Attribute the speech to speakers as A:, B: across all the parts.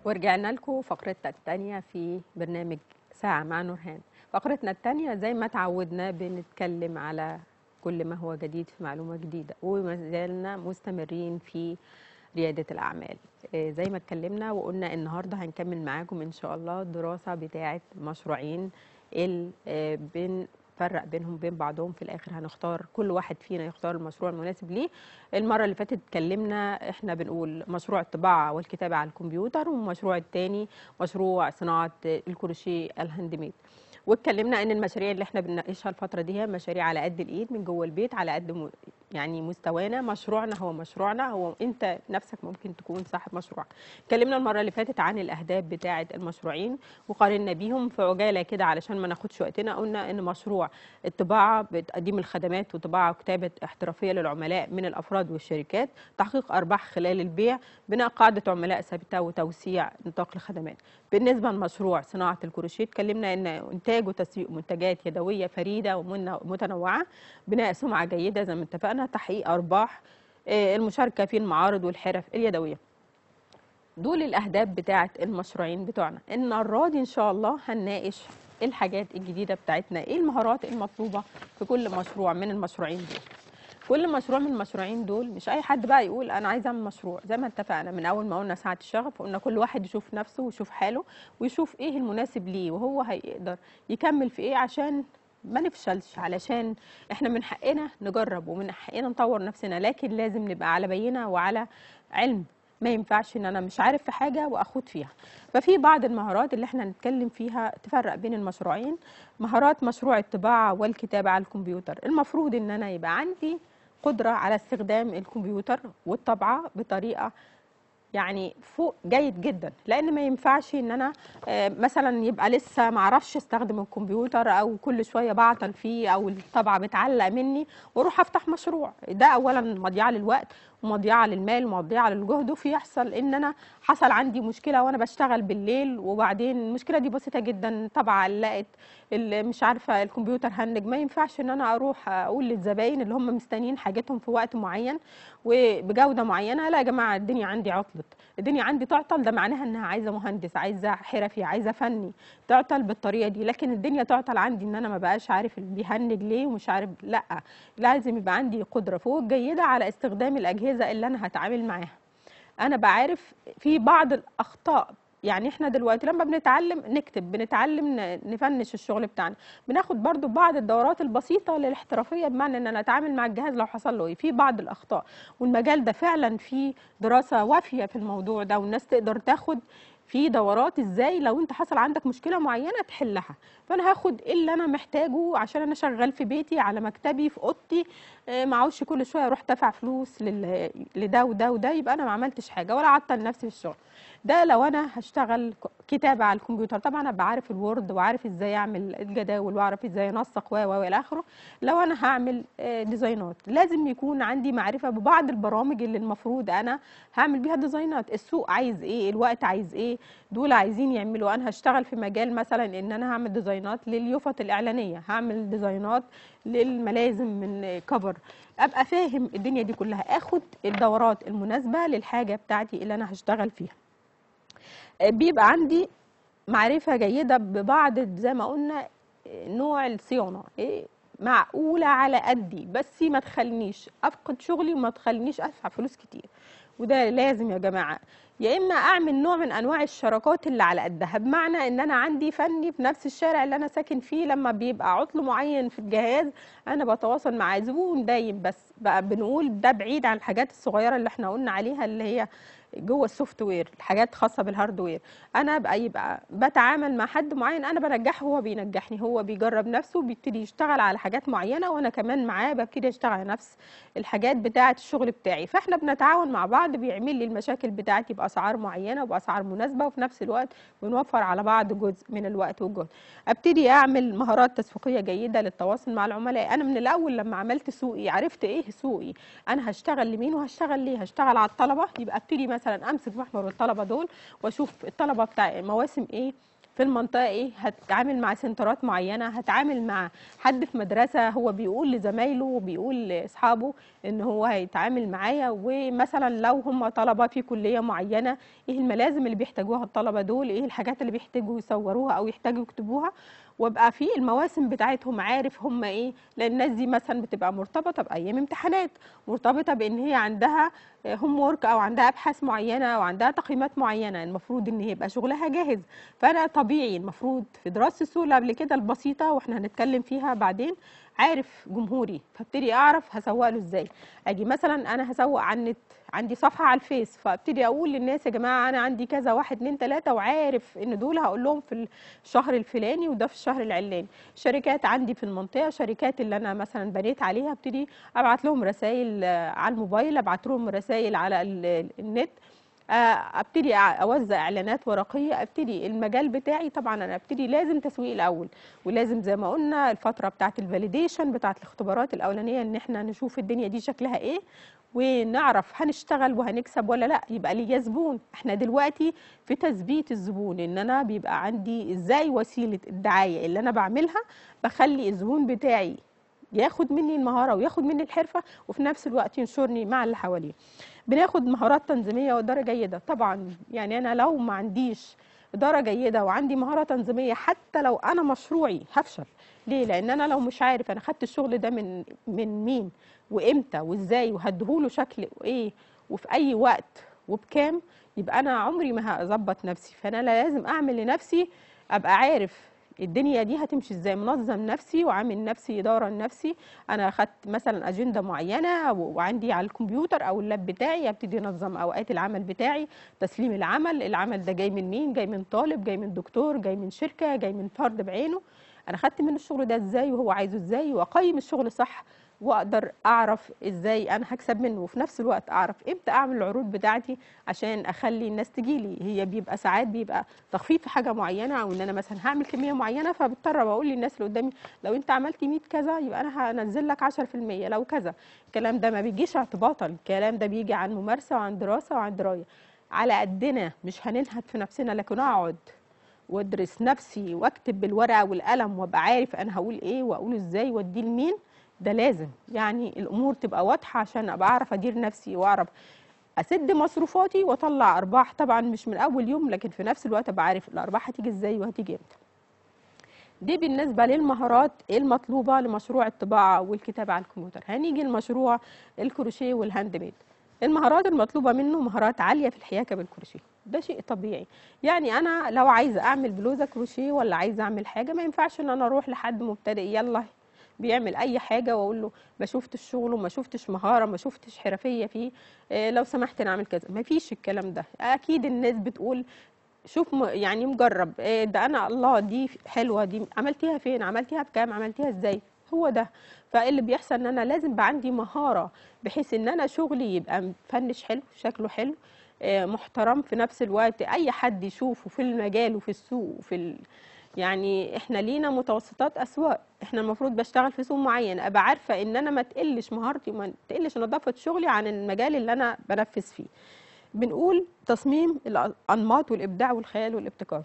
A: ورجعنا لكم فقرتنا الثانية في برنامج ساعة مع نورهان فقرتنا الثانية زي ما تعودنا بنتكلم على كل ما هو جديد في معلومة جديدة وما زلنا مستمرين في ريادة الأعمال آه، زي ما اتكلمنا وقلنا النهاردة هنكمل معاكم إن شاء الله دراسة بتاعة مشروعين اللي آه، بنفرق بينهم بين بعضهم في الآخر هنختار كل واحد فينا يختار المشروع المناسب ليه المرة اللي فاتت اتكلمنا احنا بنقول مشروع الطباعة والكتابة على الكمبيوتر والمشروع الثاني مشروع صناعة الكروشيه الهاند ميد واتكلمنا ان المشاريع اللي احنا بنناقشها الفتره دي هي مشاريع على قد الايد من جوه البيت على قد م... يعني مستوانا مشروعنا هو مشروعنا هو انت نفسك ممكن تكون صاحب مشروع اتكلمنا المره اللي فاتت عن الاهداف بتاعه المشروعين وقارنا بيهم في عجاله كده علشان ما ناخدش وقتنا قلنا ان مشروع الطباعه بتقديم الخدمات وطباعه وكتابه احترافيه للعملاء من الافراد والشركات تحقيق ارباح خلال البيع بناء قاعده عملاء ثابته وتوسيع نطاق الخدمات بالنسبه لمشروع صناعه الكروشيه اتكلمنا ان انتاج وتسويق منتجات يدويه فريده ومتنوعه بناء سمعه جيده زي ما اتفقنا تحقيق ارباح آه، المشاركه في المعارض والحرف اليدويه دول الاهداف بتاعه المشروعين بتوعنا المره دي ان شاء الله هنناقش الحاجات الجديده بتاعتنا ايه المهارات المطلوبه في كل مشروع من المشروعين دول كل مشروع من المشروعين دول مش اي حد بقى يقول انا عايز اعمل مشروع زي ما اتفقنا من اول ما قلنا ساعه الشغف قلنا كل واحد يشوف نفسه ويشوف حاله ويشوف ايه المناسب ليه وهو هيقدر يكمل في ايه عشان ما نفشلش علشان احنا من حقنا نجرب ومن حقنا نطور نفسنا لكن لازم نبقى على بينه وعلى علم ما ينفعش ان انا مش عارف في حاجه واخد فيها ففي بعض المهارات اللي احنا هنتكلم فيها تفرق بين المشروعين مهارات مشروع الطباعه والكتابه على الكمبيوتر المفروض ان انا يبقى عندي قدره على استخدام الكمبيوتر والطبعه بطريقه يعني فوق جيد جدا لان ما ينفعش ان انا آه، مثلا يبقى لسه ما اعرفش استخدم الكمبيوتر او كل شويه بعطل فيه او الطبعه بتعلق مني واروح افتح مشروع ده اولا مضيعه للوقت ومضيعه للمال ومضيعه للجهد وفي يحصل ان انا حصل عندي مشكله وانا بشتغل بالليل وبعدين المشكله دي بسيطه جدا طبعا علقت ال- مش عارفه الكمبيوتر هنج ما ينفعش ان انا اروح اقول للزباين اللي هم مستنيين حاجتهم في وقت معين وبجوده معينه لا يا جماعه الدنيا عندي عطلت الدنيا عندي تعطل ده معناها انها عايزه مهندس عايزه حرفي عايزه فني تعطل بالطريقه دي لكن الدنيا تعطل عندي ان انا ما بقاش عارف اللي بيهنج ليه ومش عارف لا لازم يبقى عندي قدره فوق جيده على استخدام الاجهزه اللي انا هتعامل معاها انا بعرف في بعض الاخطاء يعني احنا دلوقتي لما بنتعلم نكتب بنتعلم ن- نفنش الشغل بتاعنا بناخد برضو بعض الدورات البسيطه للاحترافيه بمعنى ان انا اتعامل مع الجهاز لو حصل له ايه في بعض الاخطاء والمجال ده فعلا فيه دراسه وافيه في الموضوع ده والناس تقدر تاخد في دورات ازاي لو انت حصل عندك مشكله معينه تحلها فانا هاخد إيه اللي انا محتاجه عشان انا شغال في بيتي على مكتبي في اوضتي آه، ما اعوزش كل شويه اروح دافع فلوس لل- لده وده وده يبقى انا ما عملتش حاجه ولا عطل نفسي في الشغل ده لو انا هشتغل ك- كتابه على الكمبيوتر طبعا انا بعرف الوورد وعارف ازاي اعمل الجداول واعرف ازاي انسق و و الى اخره لو انا هعمل آه، ديزاينات لازم يكون عندي معرفه ببعض البرامج اللي المفروض انا هعمل بيها ديزاينات السوق عايز ايه الوقت عايز ايه دول عايزين يعملوا انا هشتغل في مجال مثلا ان انا هعمل ديزاينات لليوفط الاعلانيه هعمل ديزاينات للملازم من كفر ابقى فاهم الدنيا دي كلها اخد الدورات المناسبه للحاجه بتاعتي اللي انا هشتغل فيها بيبقى عندي معرفة جيدة ببعض زي ما قلنا نوع الصيانة إيه معقولة على قدي بس ما تخلينيش أفقد شغلي وما تخلينيش أدفع فلوس كتير وده لازم يا جماعة يا إما أعمل نوع من أنواع الشراكات اللي على قدها بمعنى إن أنا عندي فني في نفس الشارع اللي أنا ساكن فيه لما بيبقى عطل معين في الجهاز أنا بتواصل مع زبون دايم بس بقى بنقول ده بعيد عن الحاجات الصغيرة اللي احنا قلنا عليها اللي هي جوه السوفت وير الحاجات خاصه بالهاردوير انا بقى يبقى بتعامل مع حد معين انا بنجحه هو بينجحني هو بيجرب نفسه بيبتدي يشتغل على حاجات معينه وانا كمان معاه ببتدي اشتغل على نفس الحاجات بتاعه الشغل بتاعي فاحنا بنتعاون مع بعض بيعمل لي المشاكل بتاعتي باسعار معينه وباسعار مناسبه وفي نفس الوقت بنوفر على بعض جزء من الوقت والجهد ابتدي اعمل مهارات تسويقيه جيده للتواصل مع العملاء انا من الاول لما عملت سوقي عرفت ايه سوقي انا هشتغل لمين وهشتغل ليه هشتغل على الطلبه يبقى ابتدي مثلا امسك محور الطلبه دول واشوف الطلبه بتاع مواسم ايه في المنطقه ايه هتعامل مع سنترات معينه هتعامل مع حد في مدرسه هو بيقول لزمايله وبيقول لاصحابه ان هو هيتعامل معايا ومثلا لو هم طلبه في كليه معينه ايه الملازم اللي بيحتاجوها الطلبه دول ايه الحاجات اللي بيحتاجوا يصوروها او يحتاجوا يكتبوها وابقى في المواسم بتاعتهم عارف هم ايه لان الناس دي مثلا بتبقى مرتبطه بايام امتحانات مرتبطه بان هي عندها هوم وورك او عندها ابحاث معينه او عندها تقييمات معينه المفروض ان هي يبقى شغلها جاهز فانا طبيعي المفروض في دراسه السوق اللي قبل كده البسيطه واحنا هنتكلم فيها بعدين عارف جمهوري فابتدي اعرف هسوق له ازاي اجي مثلا انا هسوق على النت عندي صفحه على الفيس فابتدي اقول للناس يا جماعه انا عندي كذا واحد اتنين تلاته وعارف ان دول هقول لهم في الشهر الفلاني وده في الشهر العلاني شركات عندي في المنطقه شركات اللي انا مثلا بنيت عليها ابتدي ابعت لهم رسائل على الموبايل ابعت لهم رسائل على النت ابتدي اوزع اعلانات ورقيه ابتدي المجال بتاعي طبعا انا ابتدي لازم تسويق الاول ولازم زي ما قلنا الفتره بتاعه الفاليديشن بتاعه الاختبارات الاولانيه ان احنا نشوف الدنيا دي شكلها ايه ونعرف هنشتغل وهنكسب ولا لا يبقى ليا زبون احنا دلوقتي في تثبيت الزبون ان انا بيبقى عندي ازاي وسيله الدعايه اللي انا بعملها بخلي الزبون بتاعي ياخد مني المهاره وياخد مني الحرفه وفي نفس الوقت ينشرني مع اللي حواليه بناخد مهارات تنظيميه واداره جيده طبعا يعني انا لو ما عنديش اداره جيده وعندي مهاره تنظيميه حتى لو انا مشروعي هفشل ليه لان انا لو مش عارف انا خدت الشغل ده من من مين وامتى وازاي وهديهوله شكل ايه وفي اي وقت وبكام يبقى انا عمري ما هظبط نفسي فانا لازم اعمل لنفسي ابقى عارف الدنيا دي هتمشي ازاي منظم نفسي وعامل نفسي اداره لنفسي انا اخدت مثلا اجنده معينه وعندي على الكمبيوتر او اللاب بتاعي ابتدي انظم اوقات العمل بتاعي تسليم العمل العمل ده جاي من مين جاي من طالب جاي من دكتور جاي من شركه جاي من فرد بعينه انا خدت منه الشغل ده ازاي وهو عايزه ازاي واقيم الشغل صح واقدر اعرف ازاي انا هكسب منه وفي نفس الوقت اعرف امتى اعمل العروض بتاعتي عشان اخلي الناس تجيلي هي بيبقى ساعات بيبقى تخفيض في حاجه معينه او ان انا مثلا هعمل كميه معينه فبضطر بقول للناس اللي قدامي لو انت عملت 100 كذا يبقى انا هنزل لك 10% لو كذا الكلام ده ما بيجيش اعتباطا الكلام ده بيجي عن ممارسه وعن دراسه وعن درايه على قدنا مش هننهد في نفسنا لكن اقعد وادرس نفسي واكتب بالورقه والقلم وابقى عارف انا هقول ايه واقوله ازاي واديه لمين ده لازم يعني الامور تبقى واضحه عشان ابقى اعرف ادير نفسي واعرف اسد مصروفاتي واطلع ارباح طبعا مش من اول يوم لكن في نفس الوقت ابقى عارف الارباح هتيجي ازاي وهتيجي امتى دي بالنسبة للمهارات المطلوبة لمشروع الطباعة والكتابة على الكمبيوتر هنيجي لمشروع الكروشيه والهاند ميد المهارات المطلوبة منه مهارات عالية في الحياكة بالكروشيه ده شيء طبيعي يعني أنا لو عايزة أعمل بلوزة كروشيه ولا عايزة أعمل حاجة ما ينفعش إن أنا أروح لحد مبتدئ يلا بيعمل اي حاجه واقول له ما شفتش شغله ما شفتش مهاره ما شفتش حرفيه فيه إيه لو سمحت نعمل كذا ما فيش الكلام ده اكيد الناس بتقول شوف يعني مجرب إيه ده انا الله دي حلوه دي عملتيها فين عملتيها بكام عملتيها ازاي هو ده فاللي بيحصل ان انا لازم بقى عندي مهاره بحيث ان انا شغلي يبقى مفنش حلو شكله حلو إيه محترم في نفس الوقت اي حد يشوفه في المجال وفي السوق وفي ال... يعني احنا لينا متوسطات اسواق احنا المفروض بشتغل في سوق معين ابقى عارفه ان انا ما تقلش مهارتي وما تقلش نظافه شغلي عن المجال اللي انا بنفذ فيه بنقول تصميم الانماط والابداع والخيال والابتكار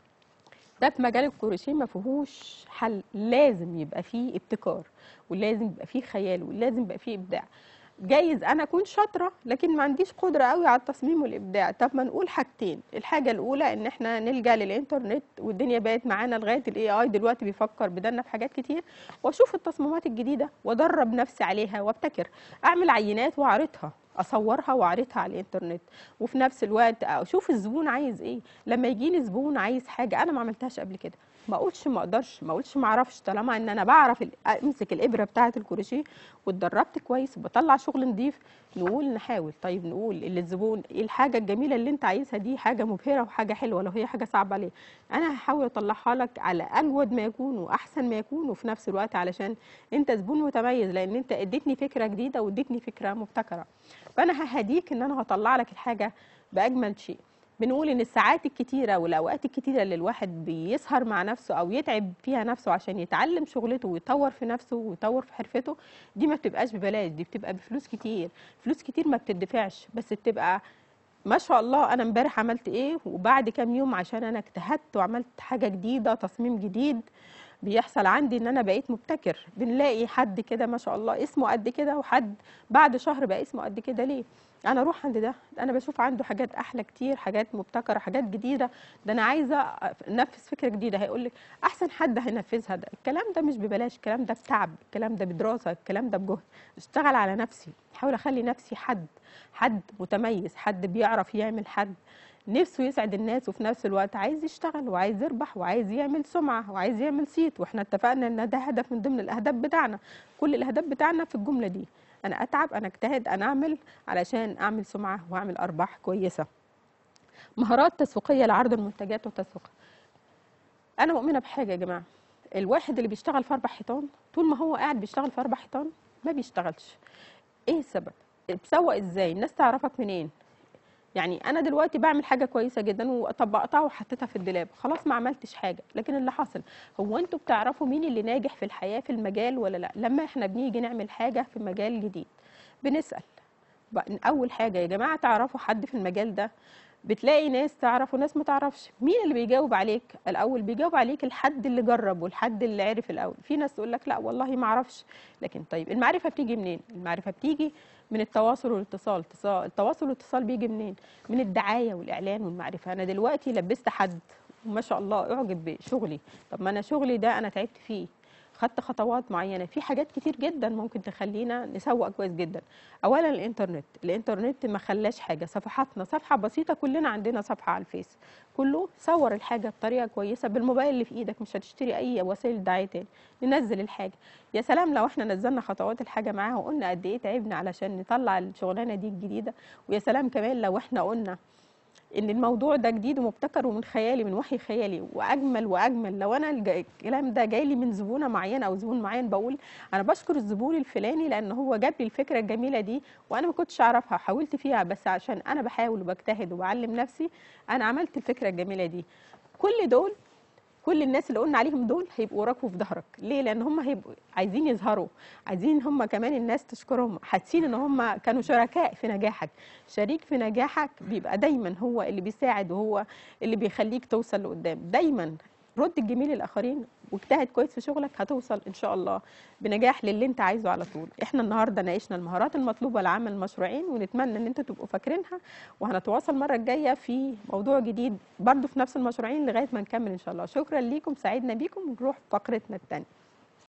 A: ده في مجال الكروشيه ما فيهوش حل لازم يبقى فيه ابتكار ولازم يبقى فيه خيال ولازم يبقى فيه ابداع جايز انا اكون شاطره لكن ما عنديش قدره قوي على التصميم والابداع طب ما نقول حاجتين الحاجه الاولى ان احنا نلجا للانترنت والدنيا بقت معانا لغايه الاي اي دلوقتي بيفكر بدنا في حاجات كتير واشوف التصميمات الجديده وادرب نفسي عليها وابتكر اعمل عينات واعرضها اصورها واعرضها على الانترنت وفي نفس الوقت اشوف الزبون عايز ايه لما يجي لي زبون عايز حاجه انا ما عملتهاش قبل كده ما اقولش ما اقدرش ما اقولش ما اعرفش طالما ان انا بعرف امسك الابره بتاعه الكروشيه واتدربت كويس وبطلع شغل نظيف نقول نحاول طيب نقول للزبون ايه الحاجه الجميله اللي انت عايزها دي حاجه مبهره وحاجه حلوه لو هي حاجه صعبه عليه انا هحاول اطلعها لك على اجود ما يكون واحسن ما يكون وفي نفس الوقت علشان انت زبون متميز لان انت اديتني فكره جديده واديتني فكره مبتكره فانا ههديك ان انا هطلع لك الحاجه باجمل شيء بنقول ان الساعات الكتيره والاوقات الكتيره اللي الواحد بيسهر مع نفسه او يتعب فيها نفسه عشان يتعلم شغلته ويطور في نفسه ويطور في حرفته دي ما بتبقاش ببلاش دي بتبقى بفلوس كتير فلوس كتير ما بتدفعش بس بتبقى ما شاء الله انا امبارح عملت ايه وبعد كام يوم عشان انا اجتهدت وعملت حاجه جديده تصميم جديد بيحصل عندي ان انا بقيت مبتكر بنلاقي حد كده ما شاء الله اسمه قد كده وحد بعد شهر بقى اسمه قد كده ليه انا اروح عند ده انا بشوف عنده حاجات احلى كتير حاجات مبتكره حاجات جديده ده انا عايزه انفذ فكره جديده هيقول لك احسن حد هينفذها ده الكلام ده مش ببلاش الكلام ده بتعب الكلام ده بدراسه الكلام ده بجهد اشتغل على نفسي احاول اخلي نفسي حد حد متميز حد بيعرف يعمل حد نفسه يسعد الناس وفي نفس الوقت عايز يشتغل وعايز يربح وعايز يعمل سمعة وعايز يعمل صيت واحنا اتفقنا ان ده هدف من ضمن الاهداف بتاعنا كل الاهداف بتاعنا في الجملة دي انا اتعب انا اجتهد انا اعمل علشان اعمل سمعة واعمل ارباح كويسة مهارات تسويقية لعرض المنتجات وتسويقها انا مؤمنة بحاجة يا جماعة الواحد اللي بيشتغل في اربع حيطان طول ما هو قاعد بيشتغل في اربع حيطان ما بيشتغلش ايه السبب بتسوق ازاي الناس تعرفك منين يعني انا دلوقتي بعمل حاجه كويسه جدا وطبقتها وحطيتها في الدولاب خلاص ما عملتش حاجه لكن اللي حصل هو انتوا بتعرفوا مين اللي ناجح في الحياه في المجال ولا لا لما احنا بنيجي نعمل حاجه في مجال جديد بنسال بقى اول حاجه يا جماعه تعرفوا حد في المجال ده بتلاقي ناس تعرف وناس ما تعرفش مين اللي بيجاوب عليك الاول بيجاوب عليك الحد اللي جرب والحد اللي عرف الاول في ناس تقول لك لا والله ما اعرفش لكن طيب المعرفه بتيجي منين المعرفه بتيجي من التواصل والاتصال التواصل والاتصال بيجي منين من الدعايه والاعلان والمعرفه انا دلوقتي لبست حد وما شاء الله اعجب بشغلي طب ما انا شغلي ده انا تعبت فيه خدت خطوات معينه في حاجات كتير جدا ممكن تخلينا نسوق كويس جدا اولا الانترنت الانترنت ما خلاش حاجه صفحاتنا صفحه بسيطه كلنا عندنا صفحه على الفيس كله صور الحاجه بطريقه كويسه بالموبايل اللي في ايدك مش هتشتري اي وسائل دعايه تاني ننزل الحاجه يا سلام لو احنا نزلنا خطوات الحاجه معاها وقلنا قد ايه تعبنا علشان نطلع الشغلانه دي الجديده ويا سلام كمان لو احنا قلنا ان الموضوع ده جديد ومبتكر ومن خيالي من وحي خيالي واجمل واجمل لو انا الكلام ده جاي لي من زبونه معينه او زبون معين بقول انا بشكر الزبون الفلاني لان هو جاب لي الفكره الجميله دي وانا ما كنتش اعرفها حاولت فيها بس عشان انا بحاول وبجتهد وبعلم نفسي انا عملت الفكره الجميله دي كل دول كل الناس اللي قلنا عليهم دول هيبقوا وراك وفي ظهرك ليه لان هم هيبقوا عايزين يظهروا عايزين هم كمان الناس تشكرهم حاسين ان هم كانوا شركاء في نجاحك شريك في نجاحك بيبقى دايما هو اللي بيساعد وهو اللي بيخليك توصل لقدام دايما رد الجميل للاخرين واجتهد كويس في شغلك هتوصل ان شاء الله بنجاح للي انت عايزه على طول احنا النهارده ناقشنا المهارات المطلوبه لعمل مشروعين ونتمنى ان انتوا تبقوا فاكرينها وهنتواصل المره الجايه في موضوع جديد برضو في نفس المشروعين لغايه ما نكمل ان شاء الله شكرا ليكم سعيدنا بيكم ونروح فقرتنا الثانيه